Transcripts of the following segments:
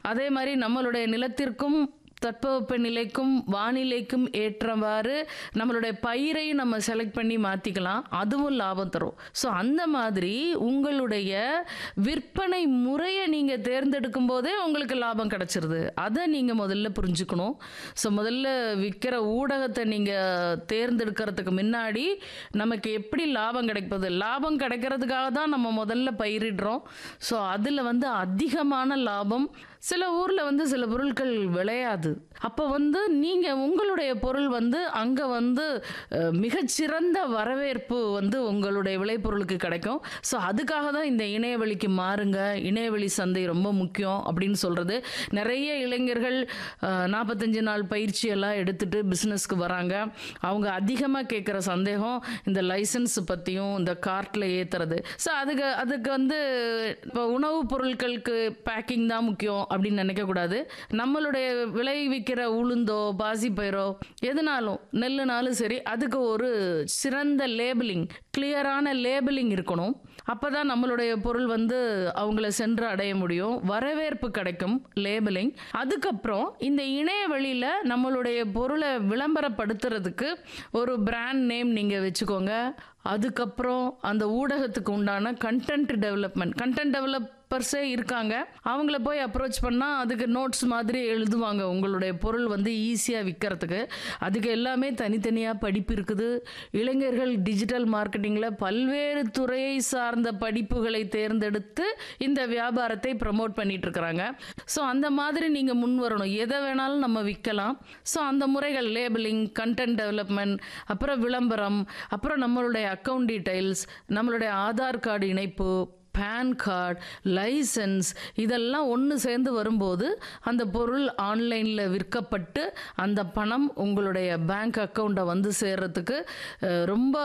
அதே மாதிரி நம்மளுடைய நிலத்திற்கும் தட்பவெப்ப நிலைக்கும் வானிலைக்கும் ஏற்றவாறு நம்மளுடைய பயிரையும் நம்ம செலக்ட் பண்ணி மாற்றிக்கலாம் அதுவும் லாபம் தரும் ஸோ அந்த மாதிரி உங்களுடைய விற்பனை முறையை நீங்கள் தேர்ந்தெடுக்கும் போதே உங்களுக்கு லாபம் கிடச்சிருது அதை நீங்கள் முதல்ல புரிஞ்சுக்கணும் ஸோ முதல்ல விற்கிற ஊடகத்தை நீங்கள் தேர்ந்தெடுக்கிறதுக்கு முன்னாடி நமக்கு எப்படி லாபம் கிடைப்பது லாபம் கிடைக்கிறதுக்காக தான் நம்ம முதல்ல பயிரிடுறோம் ஸோ அதில் வந்து அதிகமான லாபம் சில ஊரில் வந்து சில பொருட்கள் விளையாது அப்போ வந்து நீங்கள் உங்களுடைய பொருள் வந்து அங்கே வந்து அஹ், மிகச்சிறந்த வரவேற்பு வந்து உங்களுடைய விளைபொருளுக்கு கிடைக்கும் ஸோ அதுக்காக தான் இந்த இணையவழிக்கு மாறுங்க இணையவழி சந்தை ரொம்ப முக்கியம் அப்படின்னு சொல்கிறது நிறைய இளைஞர்கள் நாற்பத்தஞ்சு நாள் பயிற்சியெல்லாம் எடுத்துட்டு பிஸ்னஸ்க்கு வராங்க அவங்க அதிகமாக கேட்குற சந்தேகம் இந்த லைசன்ஸ் பற்றியும் இந்த கார்ட்டில் ஏற்றுறது ஸோ அதுக்கு அதுக்கு வந்து இப்போ உணவுப் பொருட்களுக்கு பேக்கிங் தான் முக்கியம் அப்படின்னு நினைக்கக்கூடாது நம்மளுடைய விளைவிக்கிற உளுந்தோ பாசிப்பயிரோ எதுனாலும் நெல்லுனாலும் சரி அதுக்கு ஒரு சிறந்த லேபிளிங் கிளியரான லேபிளிங் இருக்கணும் அப்போ தான் நம்மளுடைய பொருள் வந்து அவங்கள சென்று அடைய முடியும் வரவேற்பு கிடைக்கும் லேபிளிங் அதுக்கப்புறம் இந்த இணைய வழியில் நம்மளுடைய பொருளை விளம்பரப்படுத்துறதுக்கு ஒரு பிராண்ட் நேம் நீங்கள் வச்சுக்கோங்க அதுக்கப்புறம் அந்த ஊடகத்துக்கு உண்டான கண்டென்ட் டெவலப்மெண்ட் கண்டென்ட் டெவலப்பர்ஸே இருக்காங்க அவங்கள போய் அப்ரோச் பண்ணால் அதுக்கு நோட்ஸ் மாதிரி எழுதுவாங்க உங்களுடைய பொருள் வந்து ஈஸியாக விற்கிறதுக்கு அதுக்கு எல்லாமே தனித்தனியாக படிப்பு இருக்குது இளைஞர்கள் டிஜிட்டல் மார்க்கெட்டிங்கில் பல்வேறு துறையை சார்ந்த படிப்புகளை தேர்ந்தெடுத்து இந்த வியாபாரத்தை ப்ரமோட் பண்ணிட்டு இருக்கிறாங்க ஸோ அந்த மாதிரி நீங்கள் முன் வரணும் எதை வேணாலும் நம்ம விற்கலாம் ஸோ அந்த முறைகள் லேபிளிங் கண்டென்ட் டெவலப்மெண்ட் அப்புறம் விளம்பரம் அப்புறம் நம்மளுடைய அக்கௌண்ட் டீடைல்ஸ் நம்மளுடைய ஆதார் கார்டு இணைப்பு பேன் கார்டு லைசன்ஸ் இதெல்லாம் ஒன்று சேர்ந்து வரும்போது அந்த பொருள் ஆன்லைனில் விற்கப்பட்டு அந்த பணம் உங்களுடைய பேங்க் அக்கௌண்ட்டை வந்து சேர்றதுக்கு அஹ், ரொம்ப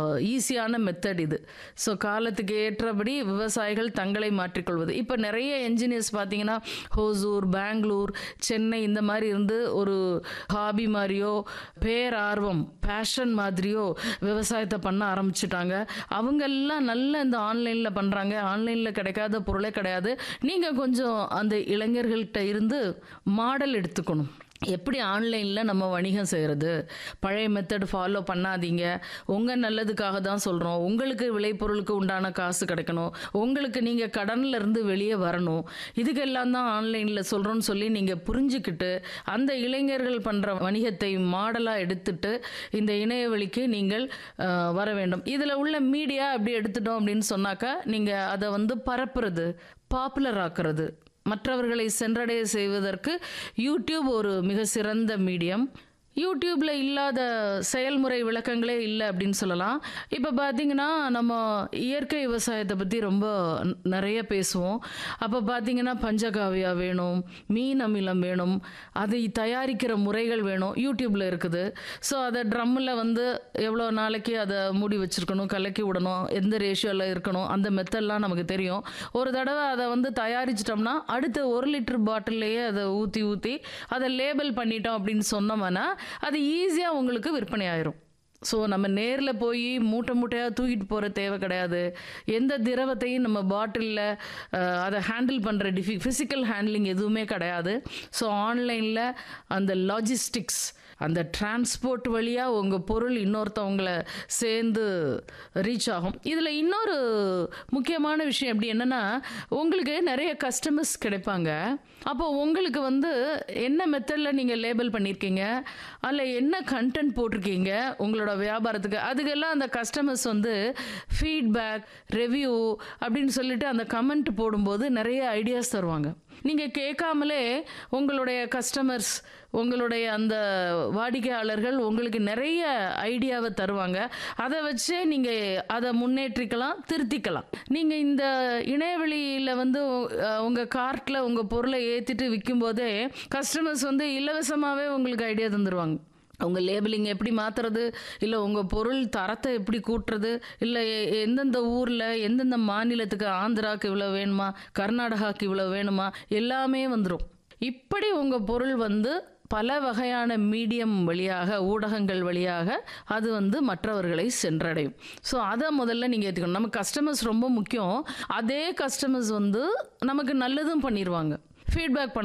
ஈஸியான மெத்தட் இது ஸோ காலத்துக்கு ஏற்றபடி விவசாயிகள் தங்களை மாற்றிக்கொள்வது இப்போ நிறைய என்ஜினியர்ஸ் பார்த்தீங்கன்னா ஹோசூர் பெங்களூர் சென்னை இந்த மாதிரி இருந்து ஒரு ஹாபி மாதிரியோ பேரார்வம் பேஷன் மாதிரியோ விவசாயத்தை பண்ண ஆரம்பிச்சிட்டாங்க அவங்கெல்லாம் நல்ல இந்த ஆன்லைனில் பண்ணுறாங்க ஆன்லைனில் கிடைக்காத பொருளே கிடையாது நீங்கள் கொஞ்சம் அந்த இளைஞர்கள்ட்ட இருந்து மாடல் எடுத்துக்கணும் எப்படி ஆன்லைனில் நம்ம வணிகம் செய்கிறது பழைய மெத்தட் ஃபாலோ பண்ணாதீங்க உங்கள் நல்லதுக்காக தான் சொல்கிறோம் உங்களுக்கு விளைபொருளுக்கு உண்டான காசு கிடைக்கணும் உங்களுக்கு நீங்கள் கடன்ல இருந்து வெளியே வரணும் இதுக்கெல்லாம் தான் ஆன்லைனில் சொல்கிறோன்னு சொல்லி நீங்கள் புரிஞ்சுக்கிட்டு அந்த இளைஞர்கள் பண்ணுற வணிகத்தை மாடலாக எடுத்துட்டு இந்த இணையவழிக்கு நீங்கள் அஹ், வர வேண்டும் இதில் உள்ள மீடியா அப்படி எடுத்துட்டோம் அப்படின்னு சொன்னாக்கா நீங்கள் அதை வந்து பரப்புறது பாப்புலர் ஆக்குறது மற்றவர்களை சென்றடைய செய்வதற்கு யூடியூப் ஒரு மிக சிறந்த மீடியம் யூடியூப்பில் இல்லாத செயல்முறை விளக்கங்களே இல்லை அப்படின்னு சொல்லலாம் இப்போ பார்த்தீங்கன்னா நம்ம இயற்கை விவசாயத்தை பற்றி ரொம்ப ந- நிறைய பேசுவோம் அப்போ பார்த்தீங்கன்னா பஞ்சகாவியா வேணும் மீன் அமிலம் வேணும் அதை தயாரிக்கிற முறைகள் வேணும் யூடியூப்பில் இருக்குது ஸோ அதை ட்ரம்மில் வந்து எவ்வளோ நாளைக்கு அதை மூடி வச்சுருக்கணும் கலக்கி விடணும் எந்த ரேஷியோவில் இருக்கணும் அந்த மெத்தட்லாம் நமக்கு தெரியும் ஒரு தடவை அதை வந்து தயாரிச்சிட்டோம்னா அடுத்த ஒரு லிட்டர் பாட்டில்லையே அதை ஊற்றி ஊற்றி அதை லேபிள் பண்ணிட்டோம் அப்படின்னு சொன்னோம்னா அது ஈஸியாக உங்களுக்கு விற்பனை ஆயிரும் ஸோ நம்ம நேரில் போய் மூட்டை மூட்டையாக தூக்கிட்டு போகிற தேவை கிடையாது எந்த திரவத்தையும் நம்ம பாட்டிலில் அதை ஹேண்டில் பண்ணுற டிஃபி ஃபிசிக்கல் ஹேண்ட்லிங் எதுவுமே கிடையாது ஸோ ஆன்லைனில் அந்த லாஜிஸ்டிக்ஸ் அந்த டிரான்ஸ்போர்ட் வழியாக உங்கள் பொருள் இன்னொருத்தவங்கள சேர்ந்து ரீச் ஆகும் இதில் இன்னொரு முக்கியமான விஷயம் எப்படி என்னென்னா உங்களுக்கு நிறைய கஸ்டமர்ஸ் கிடைப்பாங்க அப்போ உங்களுக்கு வந்து என்ன மெத்தடில் நீங்கள் லேபிள் பண்ணியிருக்கீங்க அதில் என்ன கண்டென்ட் போட்டிருக்கீங்க உங்களோட வியாபாரத்துக்கு அதுக்கெல்லாம் அந்த கஸ்டமர்ஸ் வந்து ஃபீட்பேக் ரிவ்யூ அப்படின்னு சொல்லிட்டு அந்த கமெண்ட் போடும்போது நிறைய ஐடியாஸ் தருவாங்க நீங்கள் கேட்காமலே உங்களுடைய கஸ்டமர்ஸ் உங்களுடைய அந்த வாடிக்கையாளர்கள் உங்களுக்கு நிறைய ஐடியாவை தருவாங்க அதை வச்சே நீங்கள் அதை முன்னேற்றிக்கலாம் திருத்திக்கலாம் நீங்கள் இந்த இணையவழியில் வந்து அஹ், உங்கள் கார்ட்டில் உங்கள் பொருளை ஏற்றிட்டு விற்கும்போதே கஸ்டமர்ஸ் வந்து இலவசமாகவே உங்களுக்கு ஐடியா தந்துடுவாங்க உங்கள் லேபிளிங் எப்படி மாற்றுறது இல்லை உங்கள் பொருள் தரத்தை எப்படி கூட்டுறது இல்லை எ- எந்தெந்த ஊரில் எந்தெந்த மாநிலத்துக்கு ஆந்திராவுக்கு இவ்வளோ வேணுமா கர்நாடகாவுக்கு இவ்வளோ வேணுமா எல்லாமே வந்துடும் இப்படி உங்கள் பொருள் வந்து பல வகையான மீடியம் வழியாக ஊடகங்கள் வழியாக அது வந்து மற்றவர்களை சென்றடையும் ஸோ அதை முதல்ல நீங்கள் ஏற்றுக்கணும் நம்ம கஸ்டமர்ஸ் ரொம்ப முக்கியம் அதே கஸ்டமர்ஸ் வந்து நமக்கு நல்லதும் பண்ணிடுவாங்க ஃபீட்பேக் பண்ண